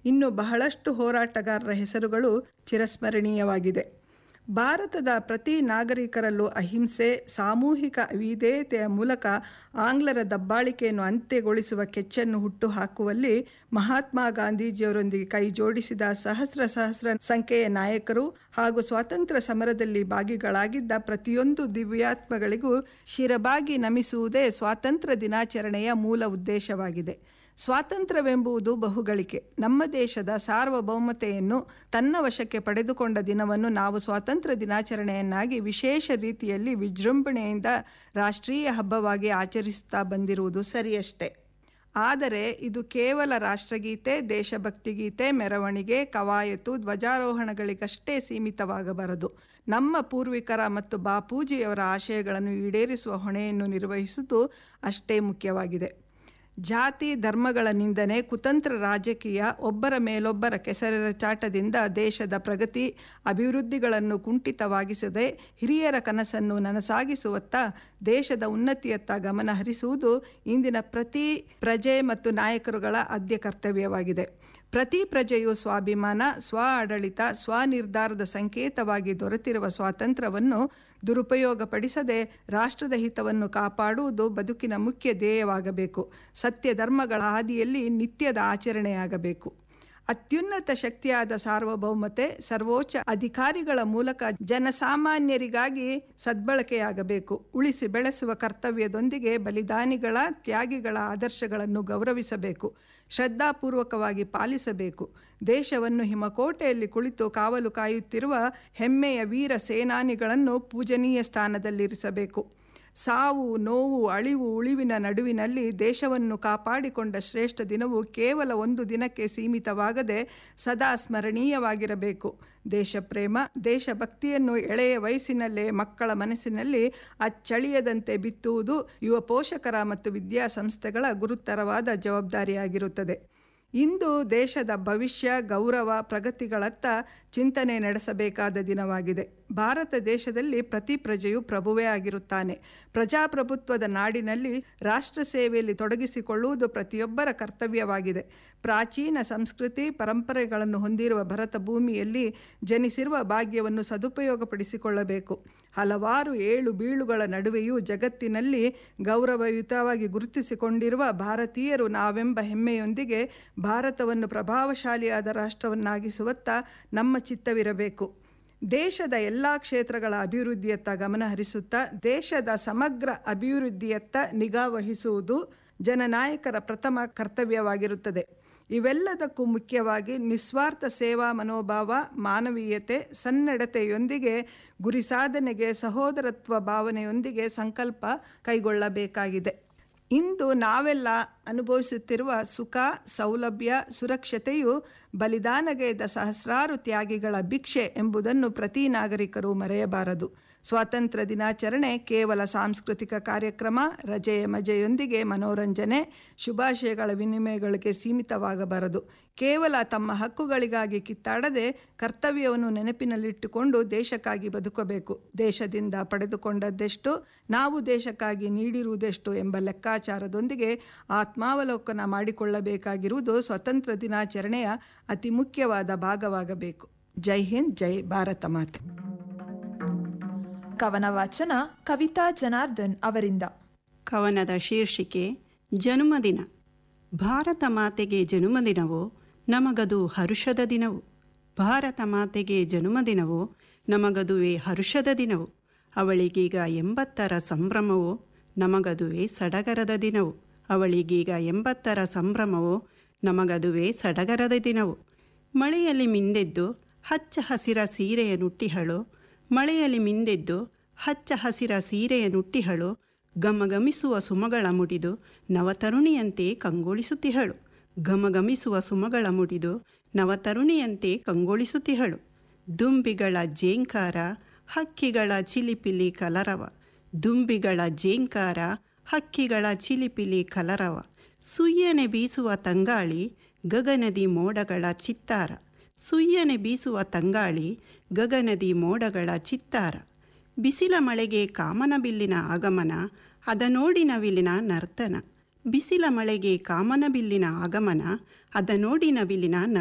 ಇನ್ನು ಬಹಳಷ್ಟು ಹೋರಾಟಗಾರರ ಹೆಸರುಗಳು ಚಿರಸ್ಮರಣೀಯವಾಗಿದೆ ಭಾರತದ ಪ್ರತಿ ನಾಗರಿಕರಲ್ಲೂ ಅಹಿಂಸೆ ಸಾಮೂಹಿಕ ವಿಧೇಯತೆಯ ಮೂಲಕ ಆಂಗ್ಲರ ದಬ್ಬಾಳಿಕೆಯನ್ನು ಅಂತ್ಯಗೊಳಿಸುವ ಕೆಚ್ಚನ್ನು ಹುಟ್ಟು ಹಾಕುವಲ್ಲಿ ಮಹಾತ್ಮ ಗಾಂಧೀಜಿಯವರೊಂದಿಗೆ ಕೈ ಜೋಡಿಸಿದ ಸಹಸ್ರ ಸಹಸ್ರ ಸಂಖ್ಯೆಯ ನಾಯಕರು ಹಾಗೂ ಸ್ವಾತಂತ್ರ್ಯ ಸಮರದಲ್ಲಿ ಭಾಗಿಗಳಾಗಿದ್ದ ಪ್ರತಿಯೊಂದು ದಿವ್ಯಾತ್ಮಗಳಿಗೂ ಶಿರಬಾಗಿ ನಮಿಸುವುದೇ ಸ್ವಾತಂತ್ರ್ಯ ದಿನಾಚರಣೆಯ ಮೂಲ ಉದ್ದೇಶವಾಗಿದೆ ಸ್ವಾತಂತ್ರ್ಯವೆಂಬುದು ಬಹುಗಳಿಕೆ ನಮ್ಮ ದೇಶದ ಸಾರ್ವಭೌಮತೆಯನ್ನು ತನ್ನ ವಶಕ್ಕೆ ಪಡೆದುಕೊಂಡ ದಿನವನ್ನು ನಾವು ಸ್ವಾತಂತ್ರ್ಯ ದಿನಾಚರಣೆಯನ್ನಾಗಿ ವಿಶೇಷ ರೀತಿಯಲ್ಲಿ ವಿಜೃಂಭಣೆಯಿಂದ ರಾಷ್ಟ್ರೀಯ ಹಬ್ಬವಾಗಿ ಆಚರಿಸುತ್ತಾ ಬಂದಿರುವುದು ಸರಿಯಷ್ಟೇ ಆದರೆ ಇದು ಕೇವಲ ರಾಷ್ಟ್ರಗೀತೆ ದೇಶಭಕ್ತಿ ಗೀತೆ ಮೆರವಣಿಗೆ ಕವಾಯತು ಧ್ವಜಾರೋಹಣಗಳಿಗಷ್ಟೇ ಸೀಮಿತವಾಗಬಾರದು ನಮ್ಮ ಪೂರ್ವಿಕರ ಮತ್ತು ಬಾಪೂಜಿಯವರ ಆಶಯಗಳನ್ನು ಈಡೇರಿಸುವ ಹೊಣೆಯನ್ನು ನಿರ್ವಹಿಸುವುದು ಅಷ್ಟೇ ಮುಖ್ಯವಾಗಿದೆ ಜಾತಿ ಧರ್ಮಗಳ ನಿಂದನೆ ಕುತಂತ್ರ ರಾಜಕೀಯ ಒಬ್ಬರ ಮೇಲೊಬ್ಬರ ಕೆಸರೆರ ಚಾಟದಿಂದ ದೇಶದ ಪ್ರಗತಿ ಅಭಿವೃದ್ಧಿಗಳನ್ನು ಕುಂಠಿತವಾಗಿಸದೆ ಹಿರಿಯರ ಕನಸನ್ನು ನನಸಾಗಿಸುವತ್ತ ದೇಶದ ಉನ್ನತಿಯತ್ತ ಗಮನ ಹರಿಸುವುದು ಇಂದಿನ ಪ್ರತಿ ಪ್ರಜೆ ಮತ್ತು ನಾಯಕರುಗಳ ಆದ್ಯ ಕರ್ತವ್ಯವಾಗಿದೆ ಪ್ರತಿ ಪ್ರಜೆಯು ಸ್ವಾಭಿಮಾನ ಸ್ವ ಆಡಳಿತ ಸ್ವನಿರ್ಧಾರದ ಸಂಕೇತವಾಗಿ ದೊರೆತಿರುವ ಸ್ವಾತಂತ್ರ್ಯವನ್ನು ದುರುಪಯೋಗಪಡಿಸದೆ ರಾಷ್ಟ್ರದ ಹಿತವನ್ನು ಕಾಪಾಡುವುದು ಬದುಕಿನ ಮುಖ್ಯ ಧ್ಯೇಯವಾಗಬೇಕು ಸತ್ಯ ಧರ್ಮಗಳ ಹಾದಿಯಲ್ಲಿ ನಿತ್ಯದ ಆಚರಣೆಯಾಗಬೇಕು ಅತ್ಯುನ್ನತ ಶಕ್ತಿಯಾದ ಸಾರ್ವಭೌಮತೆ ಸರ್ವೋಚ್ಚ ಅಧಿಕಾರಿಗಳ ಮೂಲಕ ಜನಸಾಮಾನ್ಯರಿಗಾಗಿ ಸದ್ಬಳಕೆಯಾಗಬೇಕು ಉಳಿಸಿ ಬೆಳೆಸುವ ಕರ್ತವ್ಯದೊಂದಿಗೆ ಬಲಿದಾನಿಗಳ ತ್ಯಾಗಿಗಳ ಆದರ್ಶಗಳನ್ನು ಗೌರವಿಸಬೇಕು ಶ್ರದ್ಧಾಪೂರ್ವಕವಾಗಿ ಪಾಲಿಸಬೇಕು ದೇಶವನ್ನು ಹಿಮಕೋಟೆಯಲ್ಲಿ ಕುಳಿತು ಕಾವಲು ಕಾಯುತ್ತಿರುವ ಹೆಮ್ಮೆಯ ವೀರ ಸೇನಾನಿಗಳನ್ನು ಪೂಜನೀಯ ಸ್ಥಾನದಲ್ಲಿರಿಸಬೇಕು ಸಾವು ನೋವು ಅಳಿವು ಉಳಿವಿನ ನಡುವಿನಲ್ಲಿ ದೇಶವನ್ನು ಕಾಪಾಡಿಕೊಂಡ ಶ್ರೇಷ್ಠ ದಿನವು ಕೇವಲ ಒಂದು ದಿನಕ್ಕೆ ಸೀಮಿತವಾಗದೆ ಸದಾ ಸ್ಮರಣೀಯವಾಗಿರಬೇಕು ದೇಶಪ್ರೇಮ ದೇಶಭಕ್ತಿಯನ್ನು ಎಳೆಯ ವಯಸ್ಸಿನಲ್ಲೇ ಮಕ್ಕಳ ಮನಸ್ಸಿನಲ್ಲಿ ಅಚ್ಚಳಿಯದಂತೆ ಬಿತ್ತುವುದು ಯುವ ಪೋಷಕರ ಮತ್ತು ವಿದ್ಯಾಸಂಸ್ಥೆಗಳ ಗುರುತರವಾದ ಜವಾಬ್ದಾರಿಯಾಗಿರುತ್ತದೆ ಇಂದು ದೇಶದ ಭವಿಷ್ಯ ಗೌರವ ಪ್ರಗತಿಗಳತ್ತ ಚಿಂತನೆ ನಡೆಸಬೇಕಾದ ದಿನವಾಗಿದೆ ಭಾರತ ದೇಶದಲ್ಲಿ ಪ್ರತಿ ಪ್ರಜೆಯು ಪ್ರಭುವೇ ಆಗಿರುತ್ತಾನೆ ಪ್ರಜಾಪ್ರಭುತ್ವದ ನಾಡಿನಲ್ಲಿ ರಾಷ್ಟ್ರ ಸೇವೆಯಲ್ಲಿ ತೊಡಗಿಸಿಕೊಳ್ಳುವುದು ಪ್ರತಿಯೊಬ್ಬರ ಕರ್ತವ್ಯವಾಗಿದೆ ಪ್ರಾಚೀನ ಸಂಸ್ಕೃತಿ ಪರಂಪರೆಗಳನ್ನು ಹೊಂದಿರುವ ಭರತ ಭೂಮಿಯಲ್ಲಿ ಜನಿಸಿರುವ ಭಾಗ್ಯವನ್ನು ಸದುಪಯೋಗಪಡಿಸಿಕೊಳ್ಳಬೇಕು ಹಲವಾರು ಏಳು ಬೀಳುಗಳ ನಡುವೆಯೂ ಜಗತ್ತಿನಲ್ಲಿ ಗೌರವಯುತವಾಗಿ ಗುರುತಿಸಿಕೊಂಡಿರುವ ಭಾರತೀಯರು ನಾವೆಂಬ ಹೆಮ್ಮೆಯೊಂದಿಗೆ ಭಾರತವನ್ನು ಪ್ರಭಾವಶಾಲಿಯಾದ ರಾಷ್ಟ್ರವನ್ನಾಗಿಸುವತ್ತ ನಮ್ಮ ಚಿತ್ತವಿರಬೇಕು ದೇಶದ ಎಲ್ಲ ಕ್ಷೇತ್ರಗಳ ಅಭಿವೃದ್ಧಿಯತ್ತ ಗಮನ ಹರಿಸುತ್ತಾ ದೇಶದ ಸಮಗ್ರ ಅಭಿವೃದ್ಧಿಯತ್ತ ನಿಗಾ ವಹಿಸುವುದು ಜನನಾಯಕರ ಪ್ರಥಮ ಕರ್ತವ್ಯವಾಗಿರುತ್ತದೆ ಇವೆಲ್ಲದಕ್ಕೂ ಮುಖ್ಯವಾಗಿ ನಿಸ್ವಾರ್ಥ ಸೇವಾ ಮನೋಭಾವ ಮಾನವೀಯತೆ ಸನ್ನಡತೆಯೊಂದಿಗೆ ಗುರಿ ಸಾಧನೆಗೆ ಸಹೋದರತ್ವ ಭಾವನೆಯೊಂದಿಗೆ ಸಂಕಲ್ಪ ಕೈಗೊಳ್ಳಬೇಕಾಗಿದೆ ಇಂದು ನಾವೆಲ್ಲ ಅನುಭವಿಸುತ್ತಿರುವ ಸುಖ ಸೌಲಭ್ಯ ಸುರಕ್ಷತೆಯು ಬಲಿದಾನಗೈದ ಸಹಸ್ರಾರು ತ್ಯಾಗಿಗಳ ಭಿಕ್ಷೆ ಎಂಬುದನ್ನು ಪ್ರತಿ ನಾಗರಿಕರು ಮರೆಯಬಾರದು ಸ್ವಾತಂತ್ರ್ಯ ದಿನಾಚರಣೆ ಕೇವಲ ಸಾಂಸ್ಕೃತಿಕ ಕಾರ್ಯಕ್ರಮ ರಜೆಯ ಮಜೆಯೊಂದಿಗೆ ಮನೋರಂಜನೆ ಶುಭಾಶಯಗಳ ವಿನಿಮಯಗಳಿಗೆ ಸೀಮಿತವಾಗಬಾರದು ಕೇವಲ ತಮ್ಮ ಹಕ್ಕುಗಳಿಗಾಗಿ ಕಿತ್ತಾಡದೆ ಕರ್ತವ್ಯವನ್ನು ನೆನಪಿನಲ್ಲಿಟ್ಟುಕೊಂಡು ದೇಶಕ್ಕಾಗಿ ಬದುಕಬೇಕು ದೇಶದಿಂದ ಪಡೆದುಕೊಂಡದ್ದೆಷ್ಟು ನಾವು ದೇಶಕ್ಕಾಗಿ ನೀಡಿರುವುದೆಷ್ಟು ಎಂಬ ಲೆಕ್ಕಾಚಾರದೊಂದಿಗೆ ಆತ್ಮಾವಲೋಕನ ಮಾಡಿಕೊಳ್ಳಬೇಕಾಗಿರುವುದು ಸ್ವತಂತ್ರ ದಿನಾಚರಣೆಯ ಅತಿ ಮುಖ್ಯವಾದ ಭಾಗವಾಗಬೇಕು ಜೈ ಹಿಂದ್ ಜೈ ಭಾರತ ಮಾತೆ ಕವನ ವಾಚನ ಕವಿತಾ ಜನಾರ್ದನ್ ಅವರಿಂದ ಕವನದ ಶೀರ್ಷಿಕೆ ಜನುಮದಿನ ಭಾರತ ಮಾತೆಗೆ ಜನುಮದಿನವು ನಮಗದು ಹರುಷದ ದಿನವು ಭಾರತ ಮಾತೆಗೆ ಜನುಮದಿನವು ನಮಗದುವೆ ಹರುಷದ ದಿನವು ಅವಳಿಗೀಗ ಎಂಬತ್ತರ ಸಂಭ್ರಮವು ನಮಗದುವೆ ಸಡಗರದ ದಿನವು ಅವಳಿಗೀಗ ಎಂಬತ್ತರ ಸಂಭ್ರಮವು ನಮಗದುವೆ ಸಡಗರದ ದಿನವು ಮಳೆಯಲ್ಲಿ ಮಿಂದೆದ್ದು ಹಚ್ಚ ಹಸಿರ ಸೀರೆಯ ನುಟ್ಟಿಹಳು ಮಳೆಯಲ್ಲಿ ಮಿಂದೆದ್ದು ಹಚ್ಚ ಹಸಿರ ಸೀರೆಯ ನುಟ್ಟಿಹಳು ಗಮಗಮಿಸುವ ಸುಮಗಳ ಮುಡಿದು ನವತರುಣಿಯಂತೆ ಕಂಗೊಳಿಸುತ್ತಿಹಳು ಘಮಘಮಿಸುವ ಸುಮಗಳ ಮುಡಿದು ನವತರುಣಿಯಂತೆ ಕಂಗೊಳಿಸುತ್ತಿಹಳು ದುಂಬಿಗಳ ಜೇಂಕಾರ ಹಕ್ಕಿಗಳ ಚಿಲಿಪಿಲಿ ಕಲರವ ದುಂಬಿಗಳ ಜೇಂಕಾರ ಹಕ್ಕಿಗಳ ಚಿಲಿಪಿಲಿ ಕಲರವ ಸುಯ್ಯನೆ ಬೀಸುವ ತಂಗಾಳಿ ಗಗನದಿ ಮೋಡಗಳ ಚಿತ್ತಾರ ಸುಯ್ಯನೆ ಬೀಸುವ ತಂಗಾಳಿ ಗಗನದಿ ಮೋಡಗಳ ಚಿತ್ತಾರ ಬಿಸಿಲ ಮಳೆಗೆ ಕಾಮನಬಿಲ್ಲಿನ ಆಗಮನ ಅದ ನೋಡಿ ನವಿಲಿನ ನರ್ತನ ಬಿಸಿಲ ಮಳೆಗೆ ಕಾಮನಬಿಲ್ಲಿನ ಆಗಮನ ಅದ ನೋಡಿ ನವಿಲಿನ